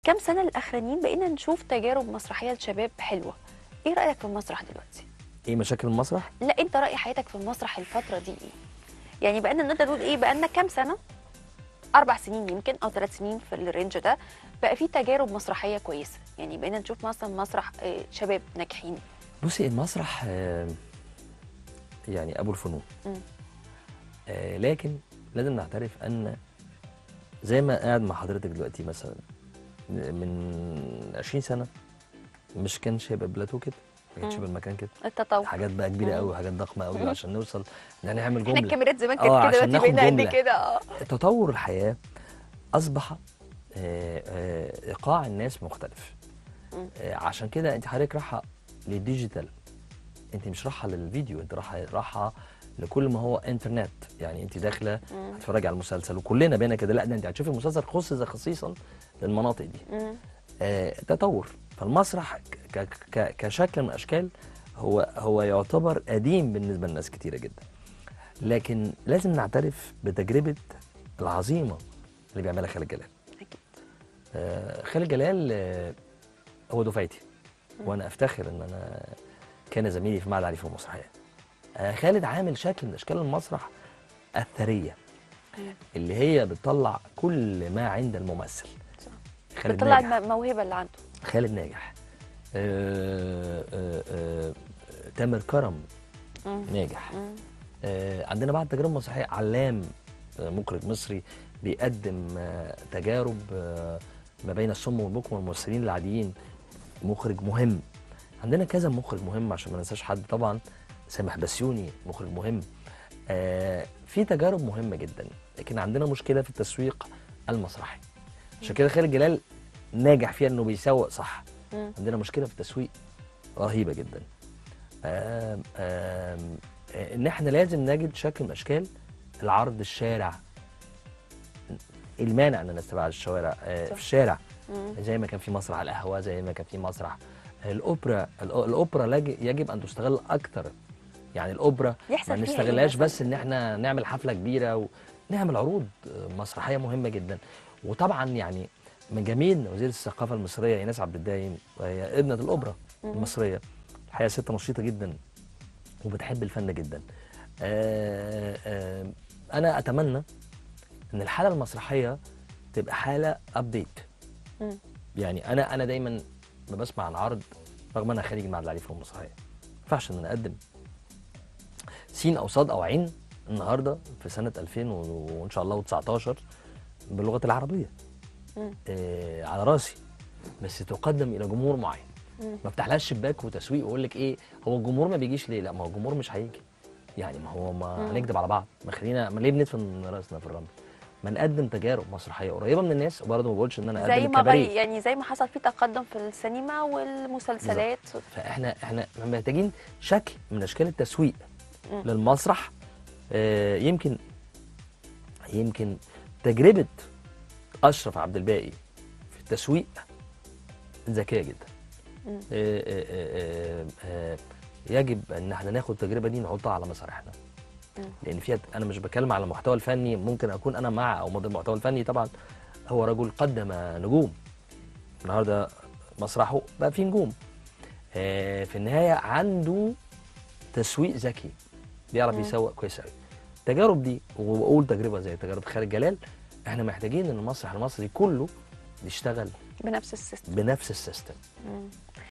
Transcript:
كام سنة الأخرانيين بقينا نشوف تجارب مسرحية لشباب حلوة إيه رأيك في المسرح دلوقتي؟ ايه مشاكل المسرح؟ لا أنت رأي حياتك في المسرح الفترة دي إيه؟ يعني بقينا نقدر نقول إيه بقالنا كام سنة؟ أربع سنين يمكن أو ثلاث سنين في الرينج ده بقى في تجارب مسرحية كويسة يعني بقينا نشوف مثلا مسرح آه، شباب ناجحين بصي المسرح آه، يعني ابو الفنون مم. آه، لكن لازم نعترف ان زي ما قاعد مع حضرتك دلوقتي مثلا من 20 سنه مش كانش هيبقى بلاتو كده ما كانش مم. يبقى المكان كده التطور حاجات بقى كبيره مم. قوي حاجات ضخمه قوي مم. عشان نوصل ان نعمل احنا جمله الكاميرات زمان آه، كانت كده عشان دلوقتي ناخد بقينا قد جملة. كده اه تطور الحياه اصبح آه، آه، ايقاع الناس مختلف مم. آه، عشان كده انت حضرتك رايحه للديجيتال انت مش رايحه للفيديو انت رايحه رايحه لكل ما هو انترنت يعني انت داخله مم. هتتفرجي على المسلسل وكلنا بينا كده لا ده انت هتشوفي المسلسل خصوصا خصيصا للمناطق دي مم. آه، تطور فالمسرح ك- ك- ك- كشكل من الاشكال هو هو يعتبر قديم بالنسبه لناس كتيره جدا لكن لازم نعترف بتجربه العظيمه اللي بيعملها خالد جلال أكيد آه، خالد جلال آه، هو دفعتي وانا افتخر ان انا كان زميلي في معهد علي في المسرحيه آه، خالد عامل شكل من اشكال المسرح الثريه مم. اللي هي بتطلع كل ما عند الممثل صح. خالد بتطلع ناجح. الم- الموهبة اللي عنده خالد ناجح آه، آه، آه، تامر كرم مم. ناجح مم. آه، عندنا بعض تجارب مسرحيه علام آه، مخرج مصري بيقدم آه، تجارب آه، ما بين الصم والبكم والممثلين العاديين مخرج مهم عندنا كذا مخرج مهم عشان ما ننساش حد طبعا سامح بسيوني مخرج مهم آه، في تجارب مهمه جدا لكن عندنا مشكله في التسويق المسرحي عشان كده خالد جلال ناجح فيها انه بيسوق صح مم. عندنا مشكله في التسويق رهيبه جدا آم آم آه، ان احنا لازم نجد شكل من اشكال العرض الشارع المانع ان نستبعد الشوارع آه، صح. في الشارع مم. زي ما كان في مسرح القهوه زي ما كان في مسرح الاوبرا الأ- الاوبرا لج- يجب ان تستغل اكتر يعني الاوبرا يحصل ما فيها إيه نستغلهاش مثلاً؟ بس ان احنا نعمل حفله كبيره ونعمل عروض آه، مسرحيه مهمه جدا وطبعا يعني من جميل وزيره الثقافه المصريه ايناس عبد الدايم وهي ابنه الاوبرا مم. المصريه الحقيقه ست نشيطه جدا وبتحب الفن جدا آه، آه، انا اتمنى ان الحاله المسرحيه تبقى حاله ابديت مم. يعني انا انا دايما ما بسمع عن عرض رغم انا خريج المعهد العالي في المسرحيه ما ينفعش ان انا اقدم سين او صاد او عين النهارده في سنه 2000 و- وان شاء الله و19 باللغه العربيه مم. آه على راسي بس تقدم الى جمهور معين مم. ما افتحلهاش شباك وتسويق واقول لك ايه هو الجمهور ما بيجيش ليه لا ما هو الجمهور مش هيجي يعني ما هو ما مم. هنكذب على بعض ما خلينا ما ليه بندفن راسنا في الرمل ما نقدم تجارب مسرحيه قريبه من الناس وبرضه ما بقولش ان انا اقدم زي ما الكباريه غي... يعني زي ما حصل في تقدم في السينما والمسلسلات فاحنا احنا محتاجين شكل من اشكال التسويق مم. للمسرح آه، يمكن يمكن تجربه اشرف عبد الباقي في التسويق ذكيه جدا مم. آه، آه، آه، آه، يجب ان احنا ناخد التجربه دي نحطها على مسارحنا مم. لان فيها انا مش بتكلم على المحتوى الفني ممكن اكون انا مع او ضد المحتوى الفني طبعا هو رجل قدم نجوم النهارده مسرحه بقى فيه نجوم آه، في النهايه عنده تسويق ذكي بيعرف مم. يسوق كويس قوي التجارب دي وبقول تجربه زي تجربه خالد جلال احنا محتاجين ان المسرح المصري كله يشتغل بنفس السيستم بنفس السيستم مم.